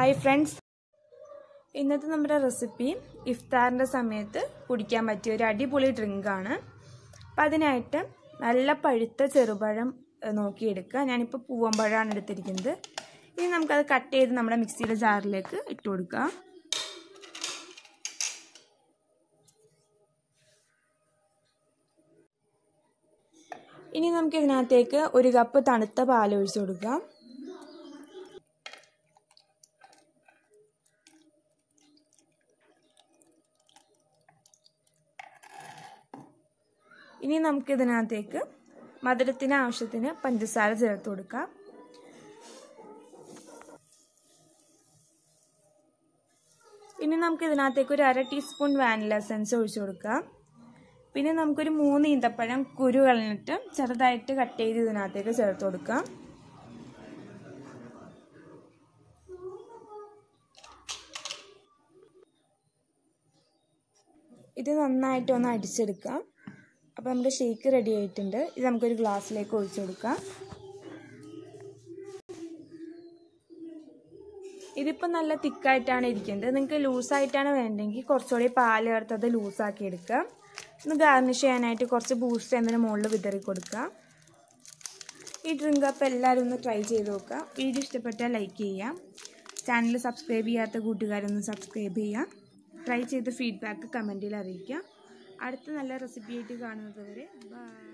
hi friends ഇന്നത്തെ നമ്മുടെ recipe ഇഫ്താറിൻ്റെ സമയത്ത് കുടിക്കാൻ പറ്റിയ ഒരു അടിപൊളി ഡ്രിങ്കാണ് അപ്പം അതിനായിട്ട് നല്ല പഴുത്ത ചെറുപഴം ഏഹ്, നോക്കിയെടുക്കുക ഞാനിപ്പോൾ പൂവമ്പഴമാണ് എടുത്തിരിക്കുന്നത് ഇനി നമുക്കത് കട്ട് ചെയ്ത് നമ്മുടെ മിക്സിയുടെ ജാറിലേക്ക് ഇട്ട് കൊടുക്കുക ഇനി നമുക്ക് ഇതിനകത്തേക്ക് ഒരു കപ്പ് തണുത്ത പാൽ ഒഴിച്ചു കൊടുക്കാം ഇനി നമുക്ക് ഇതിനകത്തേക്ക് മധുരത്തിന് ആവശ്യത്തിന് പഞ്ചസാര ചേർത്ത് കൊടുക്കാം ഇനി നമുക്ക് ഇതിനകത്തേക്ക് ഒരു അര ടീസ്പൂൺ വാനില എസൻസ് ഒഴിച്ചു കൊടുക്കാം പിന്നെ നമുക്കൊരു മൂന്ന് ഈന്തപ്പഴം കുരു കളഞ്ഞിട്ട് ചെറുതായിട്ട് കട്ട് ചെയ്ത് ഇതിനകത്തേക്ക് ചേർത്ത് കൊടുക്കാം ഇത് നന്നായിട്ട് ഒന്ന് അടിച്ചെടുക്കാം അപ്പോൾ നമ്മുടെ ഷേക്ക് റെഡി ആയിട്ടുണ്ട് ഇത് നമുക്കൊരു ഗ്ലാസ്സിലേക്ക് ഒഴിച്ചു കൊടുക്കാം ഇതിപ്പോൾ നല്ല തിക്കായിട്ടാണ് ഇരിക്കുന്നത് നിങ്ങൾക്ക് ലൂസായിട്ടാണ് വേണ്ടെങ്കിൽ കുറച്ചുകൂടി പാൽ ചേർത്തത് ലൂസാക്കി എടുക്കുക ഒന്ന് ഗാർണിഷ് ചെയ്യാനായിട്ട് കുറച്ച് ബൂസ്റ്റ് എന്നതിന് മുകളിൽ വിതറി കൊടുക്കുക ഈ ഡ്രിങ്ക് അപ്പോൾ എല്ലാവരും ഒന്ന് ട്രൈ ചെയ്ത് നോക്കുക വീഡിയോ ഇഷ്ടപ്പെട്ടാൽ ലൈക്ക് ചെയ്യാം ചാനൽ സബ്സ്ക്രൈബ് ചെയ്യാത്ത കൂട്ടുകാരൊന്ന് സബ്സ്ക്രൈബ് ചെയ്യാം ട്രൈ ചെയ്ത് ഫീഡ്ബാക്ക് കമൻറ്റിൽ അറിയിക്കുക അടുത്ത നല്ല റെസിപ്പി ആയിട്ട് കാണുന്നത് വരെ ബൈ